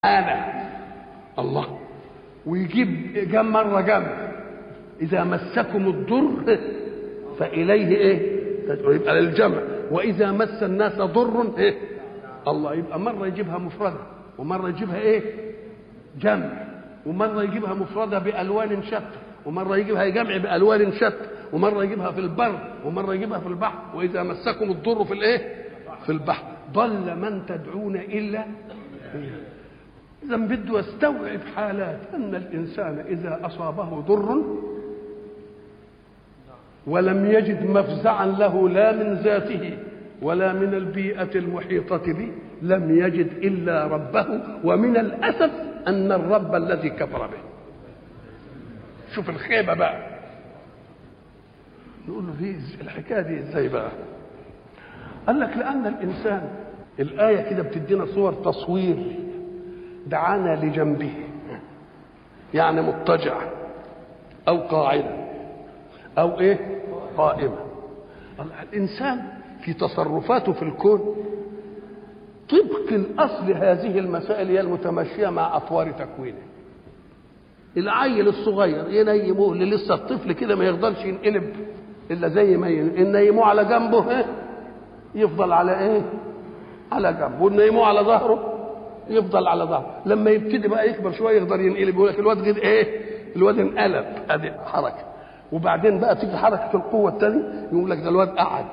أنا الله ويجيب جم مرة جم إذا مسكم الضر فإليه إيه تدعو يبقى للجمع وإذا مس الناس ضر إيه الله يبقى مرة يجيبها مفردة ومرة يجيبها إيه جمع ومرة يجيبها مفردة بألوان شتى ومرة يجيبها جمع بألوان شتى ومرة يجيبها في البر ومرة يجيبها في البحر وإذا مسكم الضر في الإيه في البحر ضل من تدعون إلا إذا بده يستوعب حالات أن الإنسان إذا أصابه ضر ولم يجد مفزعا له لا من ذاته ولا من البيئة المحيطة به لم يجد إلا ربه ومن الأسف أن الرب الذي كفر به شوف الخيبة بقى نقول له دي الحكاية دي ازاي بقى قال لك لأن الإنسان الآية كده بتدينا صور تصوير دعانا لجنبه يعني مضطجع أو قاعدة أو إيه قائمة الإنسان في تصرفاته في الكون طبق الأصل هذه المسائل هي المتمشية مع أطوار تكوينه العيل الصغير ينيموه اللي لسه الطفل كده ما يقدرش ينقلب الا زي ما ينيموه على جنبه إيه؟ يفضل على ايه على جنبه ونيموه على ظهره يفضل على ظهره لما يبتدي بقى يكبر شويه يقدر ينقلب يقول لك الواد غير ايه الواد انقلب ادي حركه وبعدين بقى تيجي حركه القوه الثانيه يقول لك ده الواد قعد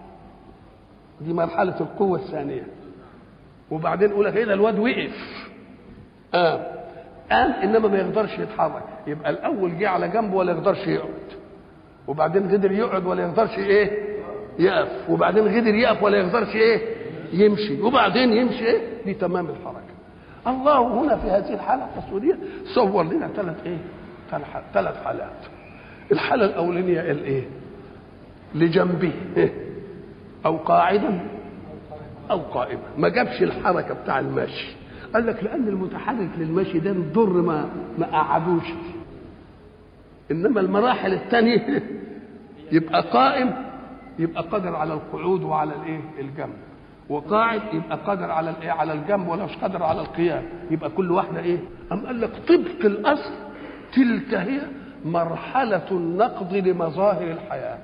دي مرحله القوه الثانيه وبعدين يقول لك ايه ده الواد وقف اه قام انما ما يقدرش يتحرك يبقى الاول جه على جنبه ولا يقدرش يقعد وبعدين قدر يقعد ولا يقدرش ايه يقف وبعدين قدر يقف ولا يقدرش ايه يمشي وبعدين يمشي ايه دي تمام الحركه الله هنا في هذه الحاله التصويريه صور لنا ثلاث ايه ثلاث حالات الحاله الاولانيه الايه لجنبه إيه؟ او قاعدا او قائما ما جابش الحركه بتاع المشي قال لك لان المتحرك للمشي ده الضر ما ما قعدوش انما المراحل الثانيه يبقى قائم يبقى قادر على القعود وعلى الايه الجنب وقاعد يبقى قادر على الايه على الجنب ولا مش قادر على القيام يبقى كل واحده ايه ام قال لك طبق الاصل تلك هي مرحله النقض لمظاهر الحياه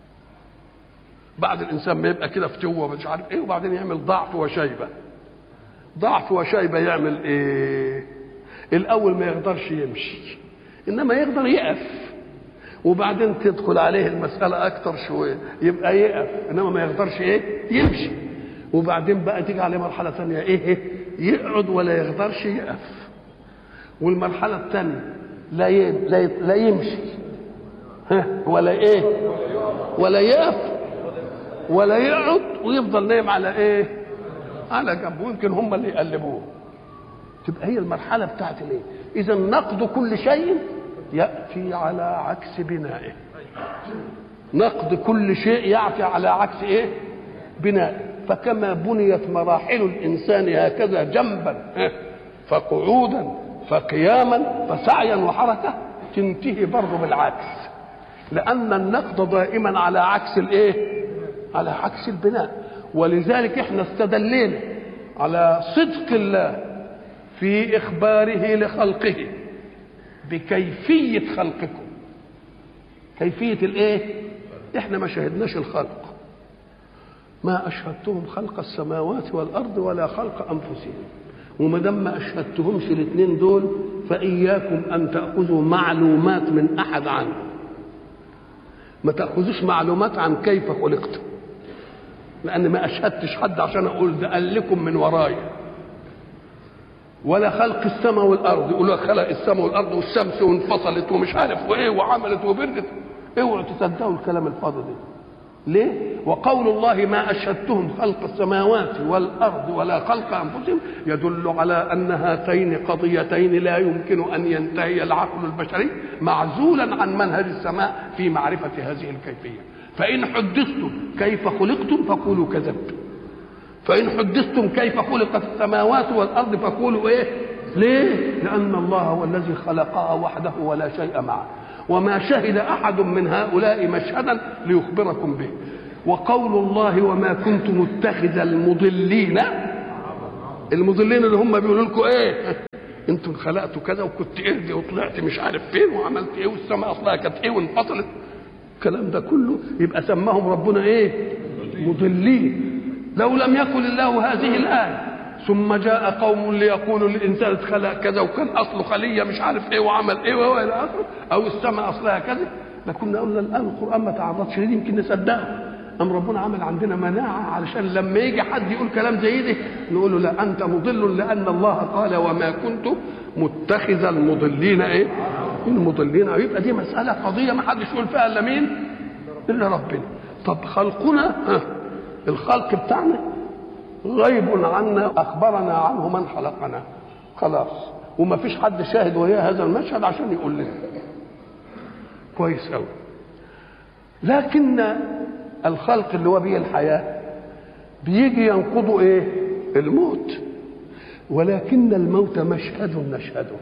بعد الانسان ما يبقى كده فتوه مش عارف ايه وبعدين يعمل ضعف وشيبه ضعف وشيبه يعمل ايه الاول ما يقدرش يمشي انما يقدر يقف وبعدين تدخل عليه المساله اكتر شويه يبقى يقف انما ما يقدرش ايه يمشي وبعدين بقى تيجي عليه مرحله ثانيه ايه يقعد ولا يقدرش يقف والمرحله الثانيه لا ي... لا, ي... لا يمشي ها ولا ايه ولا يقف ولا يقعد ويفضل نايم على ايه على جنبه ويمكن هم اللي يقلبوه تبقى هي المرحله بتاعت الايه اذا نقد كل شيء ياتي على عكس بنائه نقد كل شيء ياتي على عكس ايه بنائه فكما بنيت مراحل الانسان هكذا جنبا فقعودا فقياما فسعيا وحركه تنتهي برضه بالعكس لان النقد دائما على عكس الايه على عكس البناء ولذلك احنا استدلينا على صدق الله في اخباره لخلقه بكيفيه خلقكم كيفيه الايه احنا ما شهدناش الخلق ما اشهدتهم خلق السماوات والارض ولا خلق انفسهم وما دام ما اشهدتهمش الاثنين دول فاياكم ان تاخذوا معلومات من احد عنه ما تاخذوش معلومات عن كيف خلقتم لان ما اشهدتش حد عشان اقول ده قال لكم من ورايا ولا خلق السماء والارض يقول لك خلق السماء والارض والشمس وانفصلت ومش عارف وايه وعملت وبردت اوعوا تصدقوا الكلام الفاضي ده ليه؟ وقول الله ما اشهدتهم خلق السماوات والارض ولا خلق انفسهم يدل على ان هاتين قضيتين لا يمكن ان ينتهي العقل البشري معزولا عن منهج السماء في معرفه هذه الكيفيه فإن حدثتم كيف خلقتم فقولوا كذبتم فإن حدثتم كيف خلقت السماوات والأرض فقولوا إيه ليه لأن الله هو الذي خلقها وحده ولا شيء معه وما شهد أحد من هؤلاء مشهدا ليخبركم به وقول الله وما كنت متخذ المضلين المضلين اللي هم بيقولوا لكم ايه انتوا خلقتوا كذا وكنت قرد وطلعت مش عارف فين وعملت ايه والسماء اصلها كانت ايه وانفصلت الكلام ده كله يبقى سماهم ربنا ايه مضلين لو لم يكن الله هذه الايه ثم جاء قوم ليقولوا للانسان اتخلق كذا وكان اصله خليه مش عارف ايه وعمل ايه والى اخره او السماء اصلها كذا لكنا قلنا الان القران ما تعرضش ليه يمكن نصدقه أم ربنا عمل عندنا مناعة علشان لما يجي حد يقول كلام زي ده نقول له لا أنت مضل لأن الله قال وما كنت متخذ المضلين إيه؟ المضلين يبقى دي مسألة قضية ما حدش يقول فيها إلا مين؟ إلا ربنا طب خلقنا ها الخلق بتاعنا غيب عنا أخبرنا عنه من خلقنا خلاص وما فيش حد شاهد وهي هذا المشهد عشان يقول لنا كويس قوي لكن الخلق اللي هو به الحياة بيجي ينقضوا ايه الموت ولكن الموت مشهد نشهده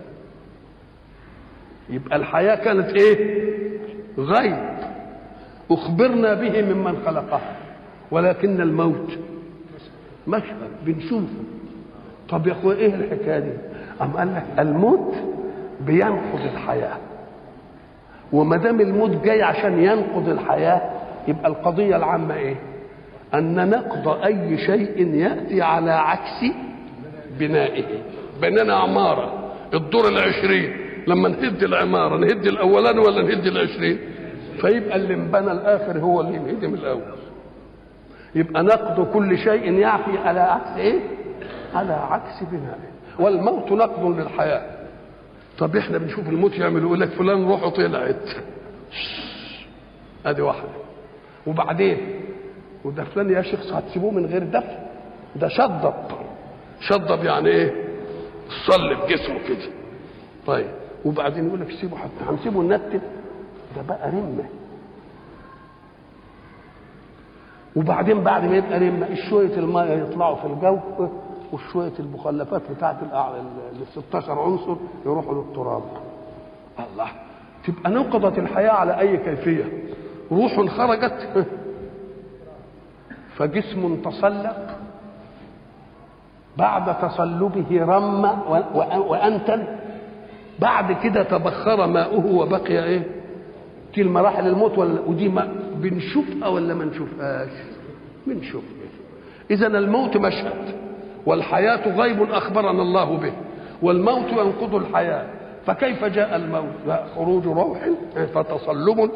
يبقى الحياة كانت ايه غيب أخبرنا به ممن خلقه ولكن الموت مشهد بنشوفه طب يا اخويا ايه الحكايه دي؟ أم قال لك الموت بينقض الحياه وما دام الموت جاي عشان ينقض الحياه يبقى القضية العامة إيه؟ أن نقض أي شيء يأتي على عكس بنائه بنينا عمارة الدور العشرين لما نهد العمارة نهد الأولاني ولا نهد العشرين فيبقى اللي انبنى الآخر هو اللي ينهدم الأول يبقى نقض كل شيء يعفي على عكس إيه؟ على عكس بنائه والموت نقض للحياة طب احنا بنشوف الموت يعمل يقول لك فلان روحه طلعت ادي واحده وبعدين وده فلان يا شيخ هتسيبوه من غير دفن ده شضب شضب يعني ايه صلب جسمه كده طيب وبعدين يقول لك سيبه حتى هنسيبه ننتن ده بقى رمه وبعدين بعد ما يبقى رمه شويه الميه يطلعوا في الجو وشويه المخلفات بتاعت ال 16 عنصر يروحوا للتراب الله تبقى نقضت الحياه على اي كيفيه روح خرجت فجسم تصلب بعد تصلبه رم وانتن بعد كده تبخر ماؤه وبقي ايه دي المراحل الموت ولا ودي ما بنشوفها ولا ما نشوفهاش بنشوفها اذا الموت مشهد والحياه غيب اخبرنا الله به والموت ينقض الحياه فكيف جاء الموت خروج روح فتصلب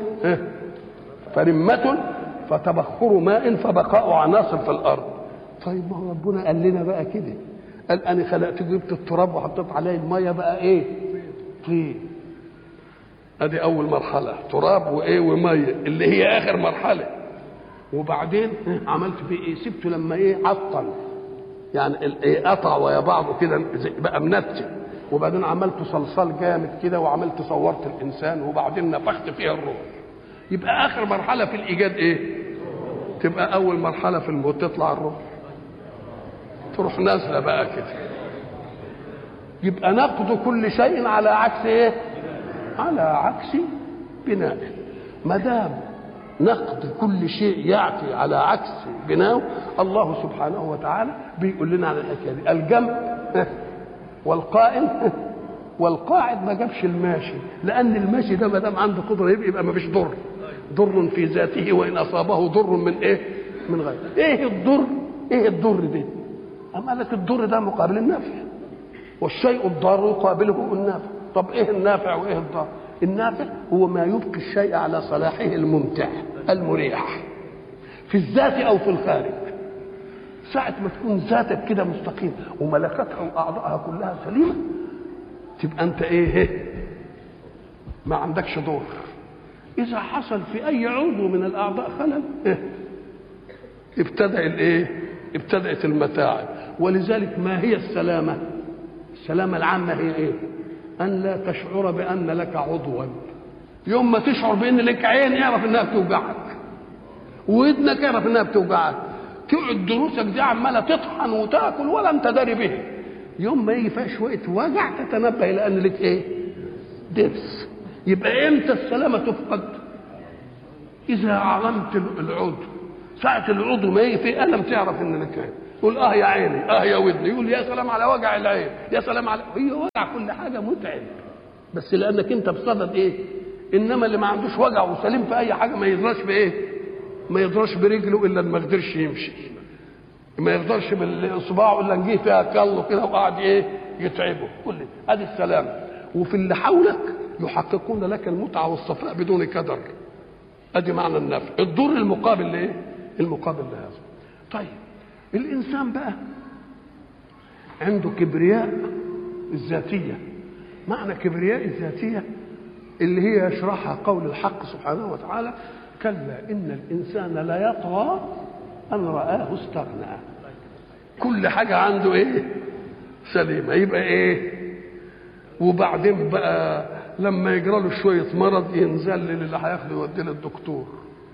فرمة فتبخر ماء فبقاء عناصر في الارض طيب ما هو ربنا قال لنا بقى كده قال انا خلقت جبت التراب وحطيت عليه الميه بقى ايه طين ادي اول مرحله تراب وايه وميه اللي هي اخر مرحله وبعدين عملت فيه ايه سبته لما ايه عطل يعني ايه قطع ويا بعضه كده بقى منتن وبعدين عملت صلصال جامد كده وعملت صورت الانسان وبعدين نفخت فيها الروح يبقى اخر مرحله في الايجاد ايه تبقى اول مرحله في الموت تطلع الروح تروح نازله بقى كده يبقى نقض كل شيء على عكس ايه على عكس بنائه ما دام نقد كل شيء ياتي على عكس بناؤه الله سبحانه وتعالى بيقول لنا على الحكايه دي الجمع والقائم والقاعد ما جابش الماشي لان الماشي ده ما دام عنده قدره يبقى, يبقى ما فيش ضر ضر في ذاته وان اصابه ضر من ايه من غيره ايه الضر ايه الضر ده أم قال لك الضر ده مقابل النافع والشيء الضار يقابله النافع طب ايه النافع وايه الضار النافع هو ما يبقي الشيء على صلاحه الممتع المريح في الذات او في الخارج ساعة ما تكون ذاتك كده مستقيم وملكاتها واعضائها كلها سليمة تبقى انت ايه ما عندكش ضر اذا حصل في اي عضو من الاعضاء خلل إيه؟ ابتدأ الايه ابتدأت المتاعب ولذلك ما هي السلامة السلامة العامة هي ايه ان لا تشعر بان لك عضوا يوم ما تشعر بان لك عين اعرف انها بتوجعك ودنك اعرف انها بتوجعك تقعد دروسك دي عماله تطحن وتاكل ولا انت داري به يوم ما يجي فيها شويه وجع تتنبه الى ان لك ايه درس يبقى امتى السلامه تفقد اذا علمت العضو ساعة العضو ما يجي فيه ألم تعرف إن لك عين يقول اه يا عيني اه يا ودني يقول يا سلام على وجع العين يا سلام على هي وجع كل حاجه متعب بس لانك انت بصدد ايه انما اللي ما عندوش وجع وسليم في اي حاجه ما يدراش بايه ما يدراش برجله الا ما قدرش يمشي ما يقدرش باصبعه الا نجيه فيها كله كده وقعد ايه يتعبه كل ادي السلام وفي اللي حولك يحققون لك المتعه والصفاء بدون كدر ادي معنى النفع الضر المقابل لايه المقابل لهذا طيب الانسان بقى عنده كبرياء الذاتيه معنى كبرياء الذاتيه اللي هي يشرحها قول الحق سبحانه وتعالى كلا ان الانسان لا يطغى ان راه استغنى كل حاجه عنده ايه سليمه يبقى ايه وبعدين بقى لما يجرى له شويه مرض ينزل اللي هياخده يوديه للدكتور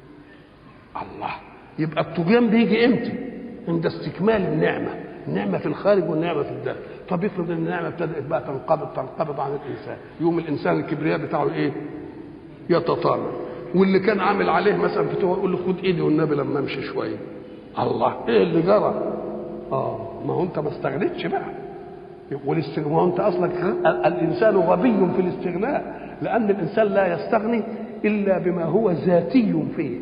الله يبقى الطغيان بيجي امتى عند استكمال النعمه النعمه في الخارج والنعمه في الداخل طب افرض ان النعمه ابتدات بقى تنقبض تنقبض عن الانسان يوم الانسان الكبرياء بتاعه ايه يتطالب واللي كان عامل عليه مثلا فتوى يقول له خد ايدي والنبي لما امشي شويه الله ايه اللي جرى اه ما هو انت ما استغنيتش بقى والاستغناء ما هو انت اصلك الانسان غبي في الاستغناء لان الانسان لا يستغني الا بما هو ذاتي فيه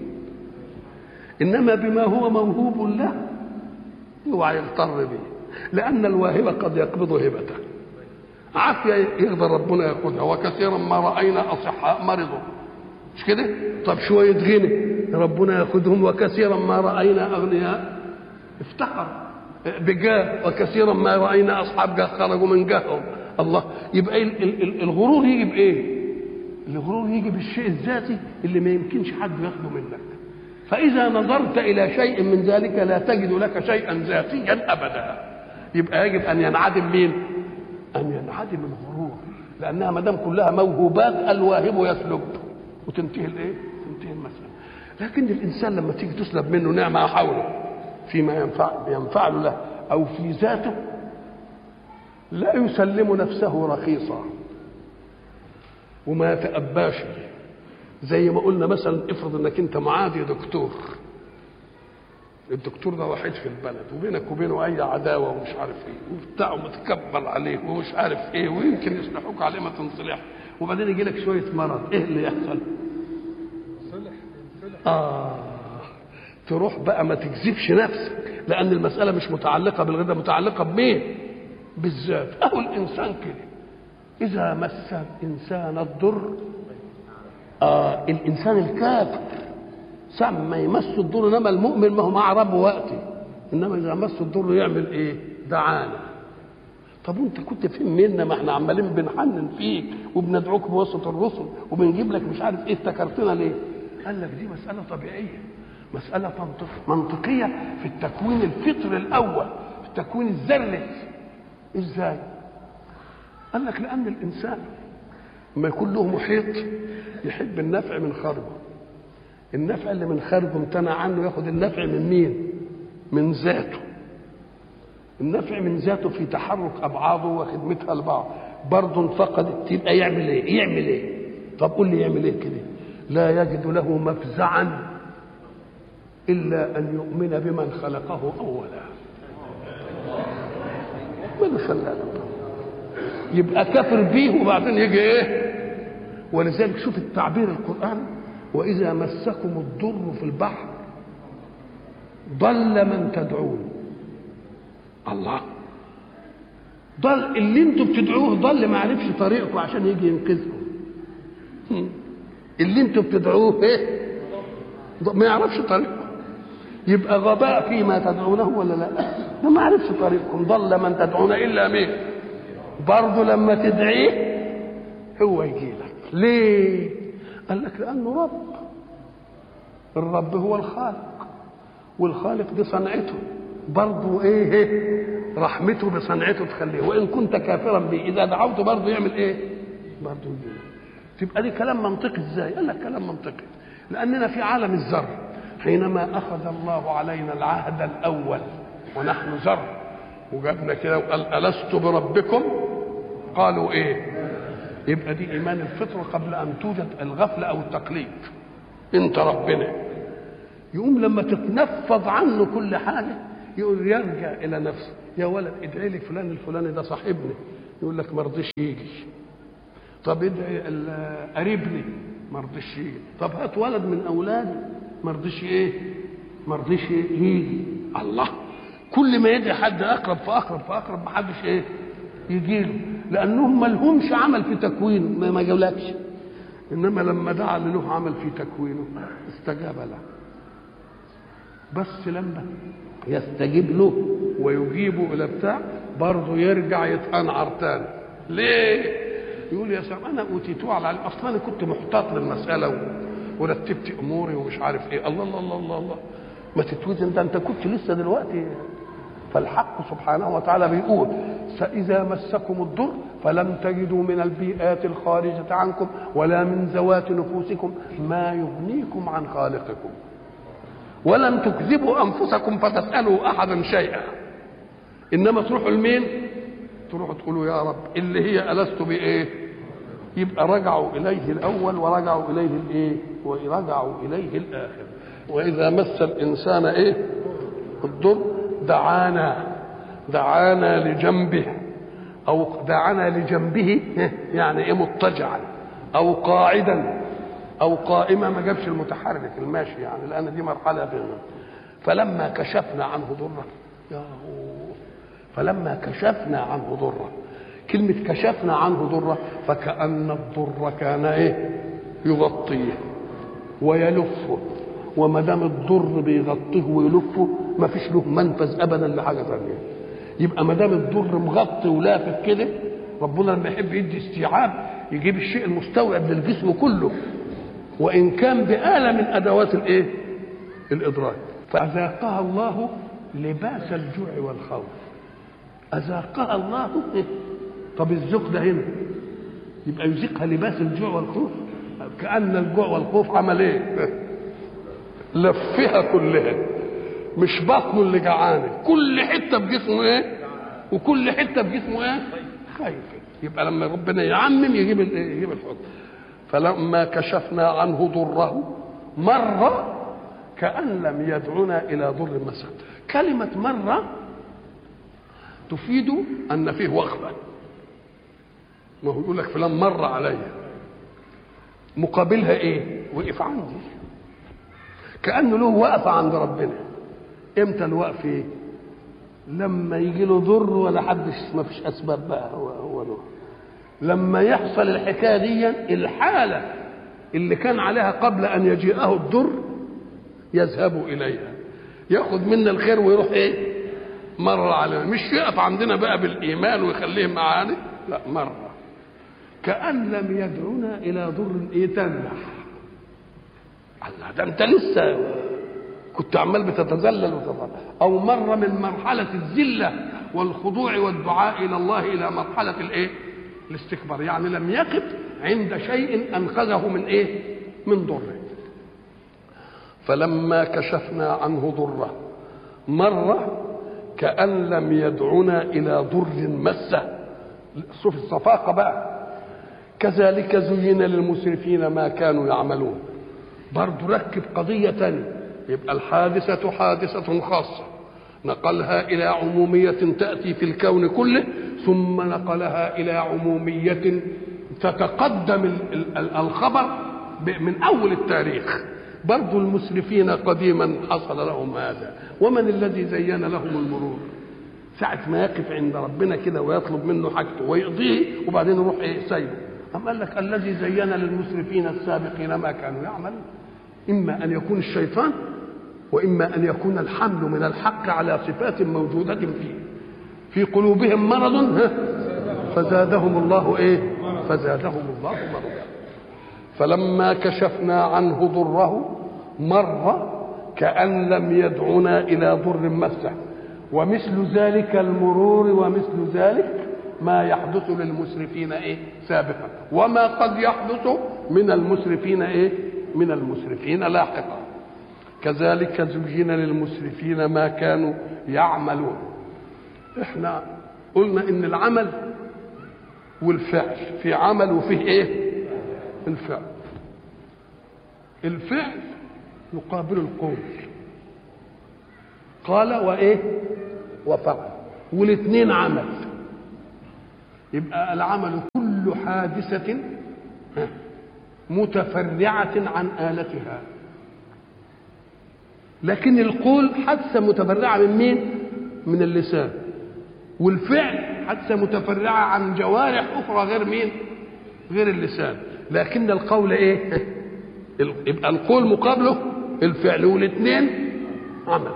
انما بما هو موهوب له اوعى يغتر به لان الواهب قد يقبض هبته عافيه يقدر ربنا ياخذها وكثيرا ما راينا اصحاء مرضوا مش كده طب شويه غنى ربنا ياخذهم وكثيرا ما راينا اغنياء افتقر بجاه وكثيرا ما راينا اصحاب جاه خرجوا من جاههم الله يبقى الغرور يجي بايه الغرور يجي بالشيء الذاتي اللي ما يمكنش حد ياخده منك فاذا نظرت الى شيء من ذلك لا تجد لك شيئا ذاتيا ابدا يبقى يجب ان ينعدم مين ان ينعدم الغرور لانها ما دام كلها موهوبات الواهب يسلب وتنتهي الايه تنتهي المساله لكن الانسان لما تيجي تسلب منه نعمه حوله فيما ينفع ينفع له او في ذاته لا يسلم نفسه رخيصا وما يتأباش زي ما قلنا مثلا افرض انك انت معادي دكتور الدكتور ده وحيد في البلد وبينك وبينه اي عداوه ومش عارف ايه وبتاع متكبر عليه ومش عارف ايه ويمكن يصلحوك عليه ما تنصلح وبعدين يجي لك شويه مرض ايه اللي يحصل؟ اه تروح بقى ما تكذبش نفسك لان المساله مش متعلقه بالغدا متعلقه بمين؟ بالذات اهو الانسان كده اذا مس الانسان الضر آه الانسان الكافر ساعة ما يمس الضر انما المؤمن ما هو مع ربه وقتي انما اذا مس الضر يعمل ايه؟ دعانا طب وانت كنت فين منا ما احنا عمالين بنحنن فيك وبندعوك بواسطه الرسل وبنجيب لك مش عارف ايه افتكرتنا ليه؟ قال لك دي مساله طبيعيه مساله منطقيه في التكوين الفطري الاول في التكوين الذري ازاي؟ قال لك لان الانسان لما يكون له محيط يحب النفع من خارجه النفع اللي من خارجه امتنع عنه ياخد النفع من مين من ذاته النفع من ذاته في تحرك ابعاضه وخدمتها لبعض برضه انفقدت يبقى يعمل ايه يعمل ايه طب قول لي يعمل ايه كده لا يجد له مفزعا الا ان يؤمن بمن خلقه اولا من خلقه يبقى كافر بيه وبعدين يجي ايه ولذلك شوف التعبير القرآن وإذا مسكم الضر في البحر ضل من تدعون الله ضل اللي انتوا بتدعوه ضل ما عرفش طريقكم عشان يجي ينقذكم اللي انتوا بتدعوه ايه ما يعرفش طريقكم يبقى غباء فيما تدعونه ولا لا ده ما عرفش طريقكم ضل من تدعون الا مين برضه لما تدعيه هو يجي لك ليه قال لك لانه رب الرب هو الخالق والخالق دي صنعته برضه ايه رحمته بصنعته تخليه وان كنت كافرا به اذا دعوته برضه يعمل ايه برضه يجي تبقى دي كلام منطقي ازاي قال لك كلام منطقي لاننا في عالم الذر حينما اخذ الله علينا العهد الاول ونحن ذر وجابنا كده وقال الست بربكم قالوا ايه يبقى دي ايمان الفطره قبل ان توجد الغفله او التقليد انت ربنا يقوم لما تتنفض عنه كل حاجه يقول يرجع الى نفسه يا ولد ادعي لي فلان الفلاني ده صاحبني يقول لك ما رضيش يجي طب ادعي قريبني ما رضيش يجي طب هات ولد من اولادي ما رضيش ايه ما رضيش يجي الله كل ما يدعي حد اقرب فاقرب فاقرب ما حدش ايه يجي له لانهم ما لهمش عمل في تكوينه ما, ما جابلكش انما لما دعا اللي له عمل في تكوينه استجاب له بس لما يستجيب له ويجيبه الى بتاع برضه يرجع يتأنعر تاني ليه؟ يقول يا سلام انا اوتيتوه على العلم اصلا انا كنت محتاط للمساله ورتبت اموري ومش عارف ايه الله الله الله الله, الله. ما تتوزن ده انت كنت لسه دلوقتي فالحق سبحانه وتعالى بيقول فإذا مسكم الضر فلم تجدوا من البيئات الخارجة عنكم ولا من ذوات نفوسكم ما يغنيكم عن خالقكم ولم تكذبوا أنفسكم فتسألوا أحدا شيئا إنما تروحوا لمين؟ تروحوا تقولوا يا رب اللي هي ألست بإيه؟ يبقى رجعوا إليه الأول ورجعوا إليه الإيه؟ ورجعوا إليه الآخر وإذا مس الإنسان إيه؟ الضر دعانا دعانا لجنبه او دعانا لجنبه يعني ايه مضطجعا او قاعدا او قائما ما جابش المتحرك الماشي يعني لان دي مرحله بيننا فلما كشفنا عنه ضره يا فلما كشفنا عنه ضره كلمة كشفنا عنه ضره فكأن الضر كان ايه يغطيه ويلفه وما دام الضر بيغطيه ويلفه ما فيش له منفذ ابدا لحاجه ثانيه يبقى ما دام الضر مغطي ولافف كده ربنا لما يحب يدي استيعاب يجيب الشيء المستوعب للجسم كله وان كان بآلة من ادوات الايه الادراك فاذاقها الله لباس الجوع والخوف اذاقها الله إيه؟ طب الذوق ده هنا يبقى يذيقها لباس الجوع والخوف كأن الجوع والخوف عمل ايه لفها كلها مش بطنه اللي جعانه كل حته في جسمه ايه وكل حته في جسمه ايه خايف يبقى لما ربنا يعمم يجيب يجيب الحكم فلما كشفنا عنه ضره مر كأن لم يدعنا إلى ضر مسد كلمة مرة تفيد أن فيه وقفة ما هو يقول لك فلان مر علي مقابلها ايه وقف عندي كانه له وقفه عند ربنا امتى الوقف ايه لما يجي له ضر ولا حدش ما فيش اسباب بقى هو هو له لما يحصل الحكايه دي الحاله اللي كان عليها قبل ان يجيئه الضر يذهب اليها ياخذ منا الخير ويروح ايه مر علينا مش يقف عندنا بقى بالايمان ويخليه معانا لا مره كأن لم يدعنا إلى ضر يتنح الله ده أنت لسه كنت عمال بتتذلل وتضل أو مر من مرحلة الذلة والخضوع والدعاء إلى الله إلى مرحلة الإيه؟ الاستكبار يعني لم يقف عند شيء أنقذه من إيه؟ من ضره فلما كشفنا عنه ضره مر كأن لم يدعنا إلى ضر مسه شوف الصفاقة بقى كذلك زين للمسرفين ما كانوا يعملون برضو ركب قضية تانية يبقى الحادثة حادثة خاصة نقلها إلى عمومية تأتي في الكون كله ثم نقلها إلى عمومية تتقدم الخبر من أول التاريخ برضو المسرفين قديما حصل لهم هذا ومن الذي زين لهم المرور ساعة ما يقف عند ربنا كده ويطلب منه حاجته ويقضيه وبعدين يروح ايه سايبه أم قال لك الذي زين للمسرفين السابقين ما كانوا يعملون إما أن يكون الشيطان وإما أن يكون الحمل من الحق على صفات موجودة فيه في قلوبهم مرض فزادهم الله إيه فزادهم الله مرضا فلما كشفنا عنه ضره مر كأن لم يدعنا إلى ضر مسه ومثل ذلك المرور ومثل ذلك ما يحدث للمسرفين ايه سابقا وما قد يحدث من المسرفين ايه من المسرفين لاحقا كذلك زين للمسرفين ما كانوا يعملون احنا قلنا ان العمل والفعل في عمل وفيه ايه الفعل الفعل يقابل القول قال وايه وفعل والاثنين عمل يبقى العمل كل حادثة متفرعة عن آلتها لكن القول حادثة متفرعة من مين؟ من اللسان والفعل حادثة متفرعة عن جوارح أخرى غير مين؟ غير اللسان لكن القول إيه؟ يبقى القول مقابله الفعل والاثنين عمل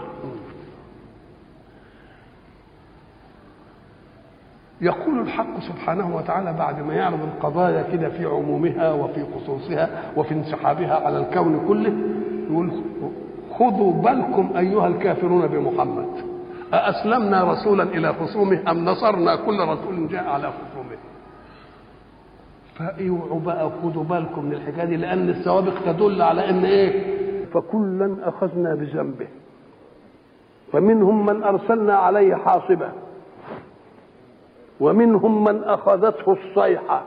يقول الحق سبحانه وتعالى بعد ما يعرض القضايا كده في عمومها وفي خصوصها وفي انسحابها على الكون كله يقول خذوا بالكم ايها الكافرون بمحمد أأسلمنا رسولا إلى خصومه أم نصرنا كل رسول جاء على خصومه فاوعوا بقى خدوا بالكم من الحكايه دي لان السوابق تدل على ان ايه فكلا اخذنا بذنبه فمنهم من ارسلنا عليه حاصبا ومنهم من اخذته الصيحه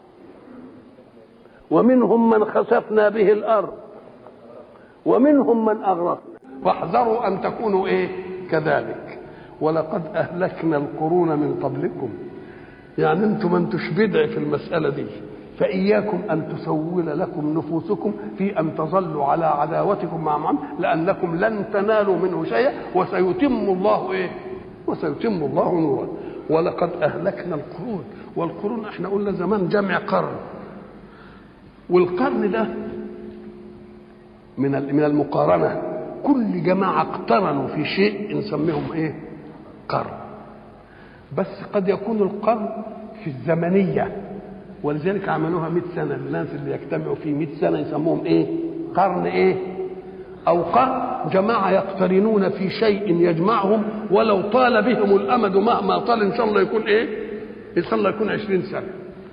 ومنهم من خسفنا به الارض ومنهم من اغرقنا فاحذروا ان تكونوا ايه كذلك ولقد اهلكنا القرون من قبلكم يعني انتم ما انتوش بدع في المساله دي فاياكم ان تسول لكم نفوسكم في ان تظلوا على عداوتكم مع محمد لانكم لن تنالوا منه شيئا وسيتم الله ايه وسيتم الله نوره ولقد اهلكنا القرون والقرون احنا قلنا زمان جمع قرن والقرن ده من من المقارنه كل جماعه اقترنوا في شيء نسميهم ايه قرن بس قد يكون القرن في الزمنيه ولذلك عملوها 100 سنه الناس اللي يجتمعوا في 100 سنه يسموهم ايه قرن ايه او قرن جماعه يقترنون في شيء يجمعهم ولو طال بهم الامد مهما طال ان شاء الله يكون ايه ان شاء الله يكون 20 سنه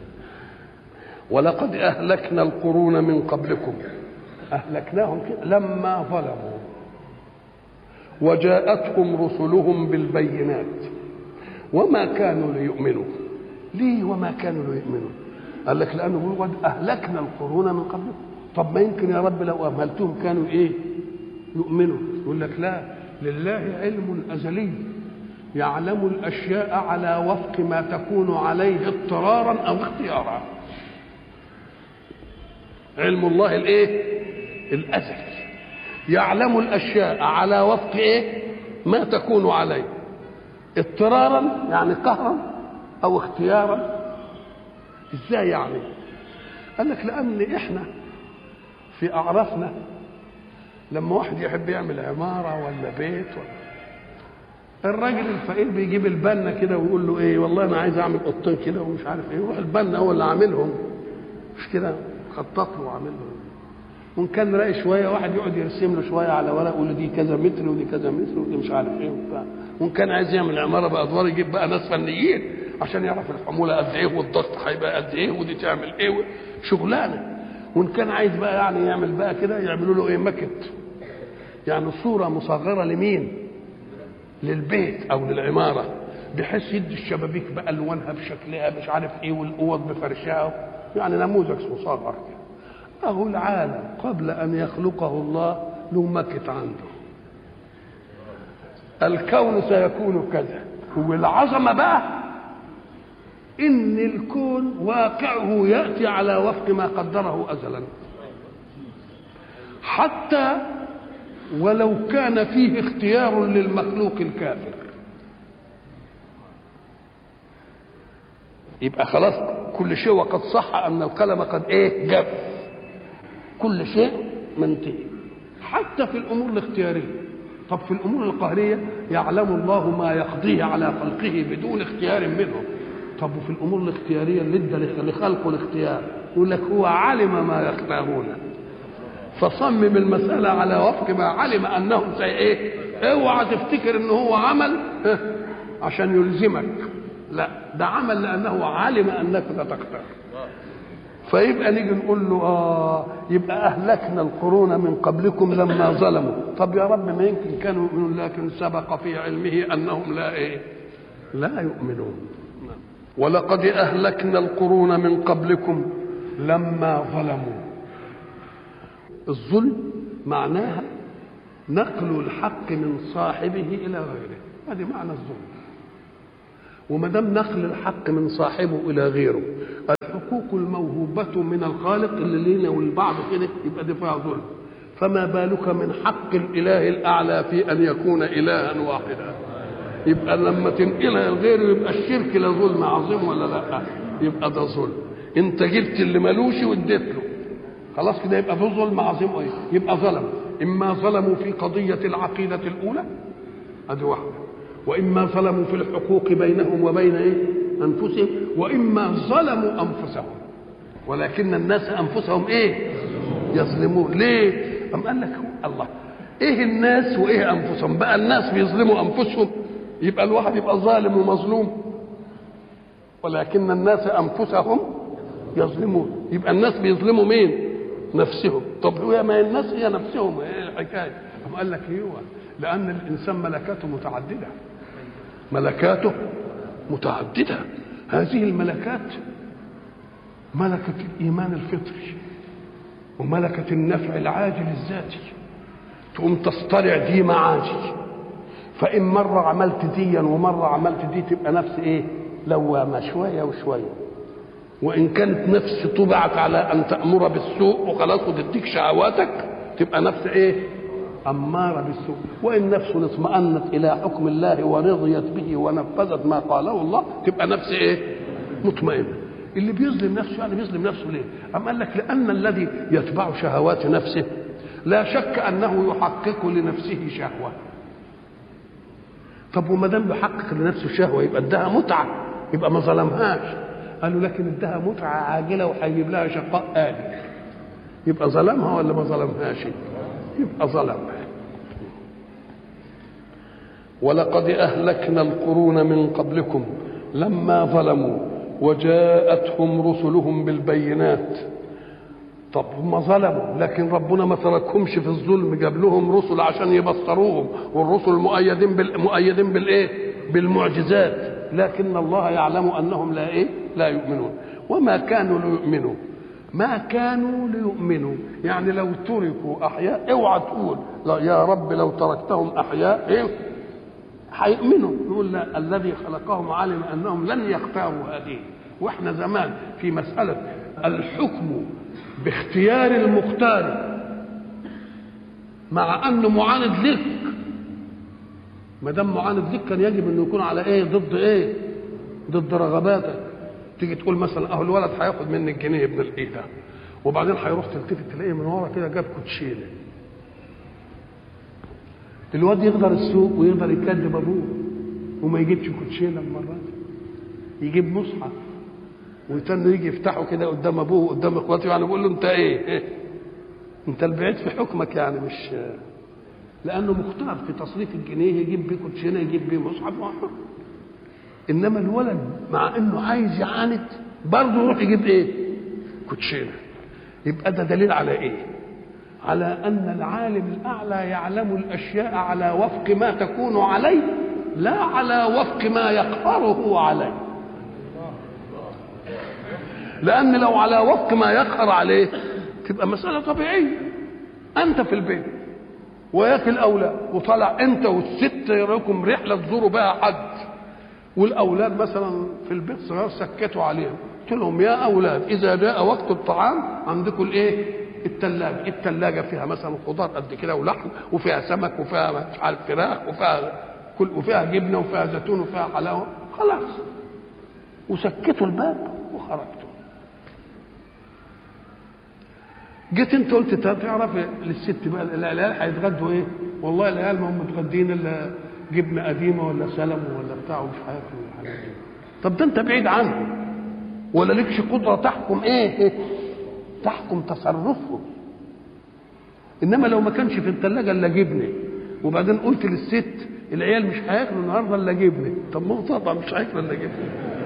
ولقد اهلكنا القرون من قبلكم اهلكناهم كده لما ظلموا وجاءتهم رسلهم بالبينات وما كانوا ليؤمنوا ليه وما كانوا ليؤمنوا قال لك لانه بيقول قد اهلكنا القرون من قبلكم طب ما يمكن يا رب لو اهملتهم كانوا ايه يؤمنوا يقول لك لا لله علم ازلي يعلم الاشياء على وفق ما تكون عليه اضطرارا او اختيارا علم الله الايه الازلي يعلم الاشياء على وفق ايه ما تكون عليه اضطرارا يعني قهرا او اختيارا ازاي يعني قال لك لان احنا في اعرافنا لما واحد يحب يعمل عماره ولا بيت ولا الراجل الفقير بيجيب البنا كده ويقول له ايه والله انا عايز اعمل اوضتين كده ومش عارف ايه يروح البنا هو اللي عاملهم مش كده خطط له وعامل له وان كان راقي شويه واحد يقعد يرسم له شويه على ورق يقول له دي كذا متر ودي كذا متر ودي مش عارف ايه وبتاع وان كان عايز يعمل عماره بادوار يجيب بقى ناس فنيين عشان يعرف الحموله قد ايه والضغط هيبقى قد ايه ودي تعمل ايه شغلانه وان كان عايز بقى يعني يعمل بقى كده يعملوا له ايه مكت يعني صوره مصغره لمين للبيت او للعماره بحيث يدي الشبابيك بالوانها بشكلها مش عارف ايه والاوض بفرشها يعني نموذج مصغر كده اهو العالم قبل ان يخلقه الله له مكت عنده الكون سيكون كذا والعظمه بقى ان الكون واقعه ياتي على وفق ما قدره ازلا حتى ولو كان فيه اختيار للمخلوق الكافر يبقى خلاص كل شيء وقد صح ان القلم قد ايه جف كل شيء منتهي حتى في الامور الاختياريه طب في الامور القهريه يعلم الله ما يقضيه على خلقه بدون اختيار منه طب وفي الامور الاختياريه اللي ادى لخلقه الاختيار يقول لك هو علم ما يختارون فصمم المساله على وفق ما علم انه سي ايه اوعى تفتكر ان هو عمل عشان يلزمك لا ده عمل لانه علم انك ستختار فيبقى نيجي نقول له اه يبقى اهلكنا القرون من قبلكم لما ظلموا طب يا رب ما يمكن كانوا يؤمنون لكن سبق في علمه انهم لا ايه لا يؤمنون ولقد اهلكنا القرون من قبلكم لما ظلموا الظلم معناها نقل الحق من صاحبه الى غيره هذه معنى الظلم وما دام نقل الحق من صاحبه الى غيره الحقوق الموهوبه من الخالق اللي لينا والبعض كده يبقى دي فيها ظلم فما بالك من حق الاله الاعلى في ان يكون الها واحدا يبقى لما تنقلها لغيره يبقى الشرك لا ظلم عظيم ولا لا يبقى ده ظلم انت جبت اللي ملوش واديت له خلاص كده يبقى ده ظلم عظيم ايه يبقى ظلم اما ظلموا في قضيه العقيده الاولى ادي واحده واما ظلموا في الحقوق بينهم وبين ايه انفسهم واما ظلموا انفسهم ولكن الناس انفسهم ايه يظلمون ليه أم قال لك الله ايه الناس وايه انفسهم بقى الناس بيظلموا انفسهم يبقى الواحد يبقى ظالم ومظلوم ولكن الناس انفسهم يظلمون يبقى الناس بيظلموا مين نفسهم طب هو ما الناس هي نفسهم ايه الحكايه أم قال لك ايوه لان الانسان ملكاته متعدده ملكاته متعدده هذه الملكات ملكه الايمان الفطري وملكه النفع العاجل الذاتي تقوم تصطلع دي معاجي فإن مرة عملت ديا ومرة عملت دي تبقى نفس إيه؟ لوامة شوية وشوية وإن كانت نفس طبعت على أن تأمر بالسوء وخلاص وتديك شهواتك تبقى نفس إيه؟ أمارة بالسوء وإن نفس اطمأنت إلى حكم الله ورضيت به ونفذت ما قاله الله تبقى نفس إيه؟ مطمئنة اللي بيظلم نفسه يعني بيظلم نفسه ليه؟ أم قال لك لأن الذي يتبع شهوات نفسه لا شك أنه يحقق لنفسه شهوة طب وما دام يحقق لنفسه شهوه يبقى اداها متعه يبقى ما ظلمهاش قالوا لكن اداها متعه عاجله وهيجيب لها شقاء آلي يبقى ظلمها ولا ما ظلمهاش يبقى ظلمها ولقد اهلكنا القرون من قبلكم لما ظلموا وجاءتهم رسلهم بالبينات طب هم ظلموا لكن ربنا ما تركهمش في الظلم جاب لهم رسل عشان يبصروهم والرسل مؤيدين بال... مؤيدين بالايه بالمعجزات لكن الله يعلم انهم لا ايه لا يؤمنون وما كانوا ليؤمنوا ما كانوا ليؤمنوا يعني لو تركوا احياء اوعى تقول لا يا رب لو تركتهم احياء ايه هيؤمنوا يقول لا الذي خلقهم علم انهم لن يختاروا هذه واحنا زمان في مساله الحكم باختيار المختار مع انه معاند لك ما دام معاند لك كان يجب انه يكون على ايه ضد ايه ضد رغباتك تيجي تقول مثلا اهو الولد هياخد مني الجنيه ابن الايه ده وبعدين هيروح تلتفت تلاقيه من ورا كده جاب كوتشينه الواد يقدر السوق ويقدر يكذب ابوه وما يجيبش كوتشينه المره دي يجيب مصحف ويتنوا يجي يفتحوا كده قدام ابوه وقدام اخواته يعني بيقول له انت ايه؟, ايه انت البعيد في حكمك يعني مش لانه مختار في تصريف الجنيه يجيب بيه كوتشينه يجيب بيه مصحف وحر انما الولد مع انه عايز يعاند برضه يروح يجيب ايه كوتشينه يبقى ده دليل على ايه على ان العالم الاعلى يعلم الاشياء على وفق ما تكون عليه لا على وفق ما يقهره عليه لان لو على وفق ما يقهر عليه تبقى مساله طبيعيه انت في البيت وياك الاولاد وطلع انت والست يراكم رحله تزوروا بها حد والاولاد مثلا في البيت صغار سكتوا عليهم قلت لهم يا اولاد اذا جاء وقت الطعام عندكم الايه الثلاجه الثلاجه فيها مثلا خضار قد كده ولحم وفيها سمك وفيها مش عارف فراخ وفيها كل وفيها جبنه وفيها زيتون وفيها حلاوه خلاص وسكتوا الباب وخرجتوا جيت انت قلت تعرف للست بقى العيال هيتغدوا ايه؟ والله العيال ما هم متغدين الا جبنه قديمه ولا سلم ولا بتاع ومش هياكلوا الحاجات دي. طب ده انت بعيد عنه ولا لكش قدره تحكم ايه؟ تحكم تصرفهم انما لو ما كانش في الثلاجه الا جبنه وبعدين قلت للست العيال مش هياكلوا النهارده الا جبنه طب ما هو طبعا مش هياكلوا الا جبنه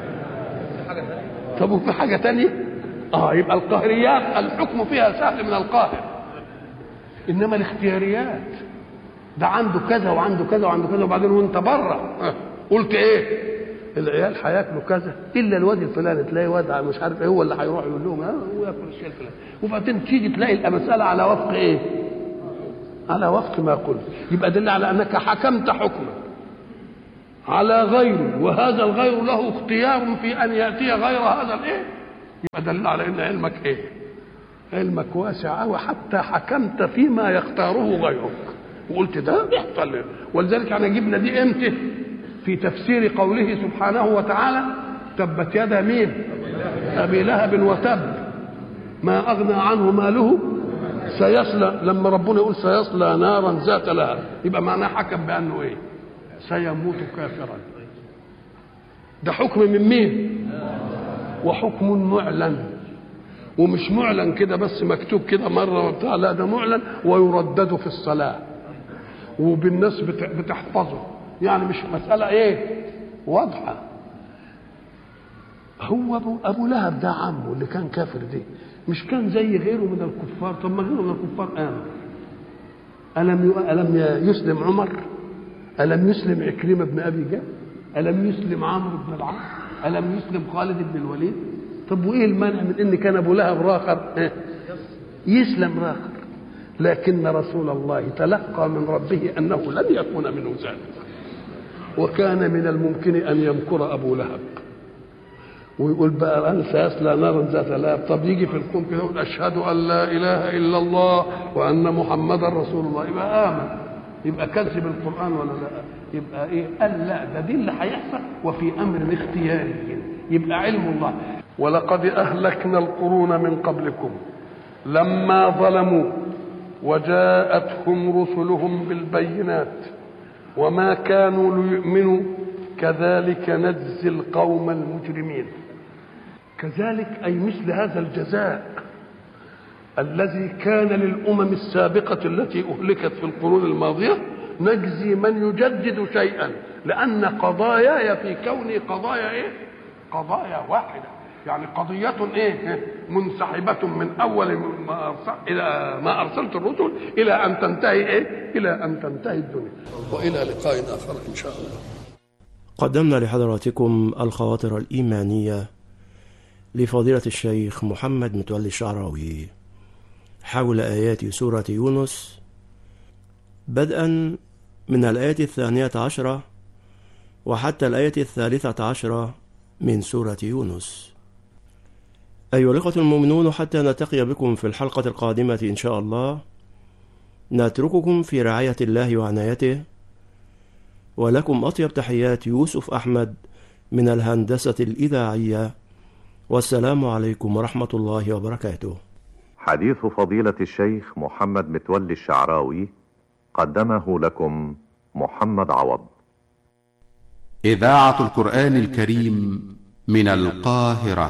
طب وفي حاجه تانية اه يبقى القهريات الحكم فيها سهل من القاهر انما الاختياريات ده عنده كذا وعنده كذا وعنده كذا وبعدين وانت بره قلت ايه العيال هياكلوا كذا الا الواد الفلاني تلاقي واد مش عارف ايه هو اللي هيروح يقول لهم اه هو ياكل الشيء الفلاني وبعدين تيجي تلاقي المساله على وفق ايه؟ على وفق ما قلت يبقى دل على انك حكمت حكما على غيره وهذا الغير له اختيار في ان ياتي غير هذا الايه يبقى دل على ان علمك ايه علمك واسع قوي حتى حكمت فيما يختاره غيرك وقلت ده يحصل ولذلك احنا جبنا دي امتى في تفسير قوله سبحانه وتعالى تبت يدا مين ابي لهب وتب ما اغنى عنه ماله سيصلى لما ربنا يقول سيصلى نارا ذات لهب يبقى معناه حكم بانه ايه سيموت كافرا ده حكم من مين وحكم معلن ومش معلن كده بس مكتوب كده مره وبتاع لا ده معلن ويردد في الصلاه وبالناس بتحفظه يعني مش مساله ايه واضحه هو ابو ابو لهب ده عمه اللي كان كافر دي مش كان زي غيره من الكفار طب ما غيره من الكفار امن الم الم يسلم عمر الم يسلم عكرمه بن ابي جهل الم يسلم عمرو بن العاص الم يسلم خالد بن الوليد طب وايه المانع من ان كان ابو لهب راخر يسلم راخر لكن رسول الله تلقى من ربه انه لن يكون منه ذلك وكان من الممكن ان يمكر ابو لهب ويقول بقى انا سيصلى نارا ذات لهب طب يجي في القوم كده يقول اشهد ان لا اله الا الله وان محمدا رسول الله يبقى امن يبقى كذب القران ولا لا يبقى ايه قال لا ده دي اللي هيحصل وفي امر اختياري يبقى علم الله ولقد اهلكنا القرون من قبلكم لما ظلموا وجاءتهم رسلهم بالبينات وما كانوا ليؤمنوا كذلك نجزي القوم المجرمين كذلك اي مثل هذا الجزاء الذي كان للامم السابقه التي اهلكت في القرون الماضيه نجزي من يجدد شيئا لان قضاياي في كوني قضايا ايه قضايا واحده يعني قضية ايه منسحبة من اول ما أرسل الى ما ارسلت الرسل الى ان تنتهي ايه الى ان تنتهي الدنيا والى لقاء اخر ان شاء الله قدمنا لحضراتكم الخواطر الإيمانية لفضيلة الشيخ محمد متولي الشعراوي حول آيات سورة يونس بدءا من الآية الثانية عشرة وحتى الآية الثالثة عشرة من سورة يونس أيها الإخوة المؤمنون حتى نلتقي بكم في الحلقة القادمة إن شاء الله نترككم في رعاية الله وعنايته ولكم أطيب تحيات يوسف أحمد من الهندسة الإذاعية والسلام عليكم ورحمة الله وبركاته حديث فضيلة الشيخ محمد متولي الشعراوي قدمه لكم محمد عوض إذاعة القرآن الكريم من القاهرة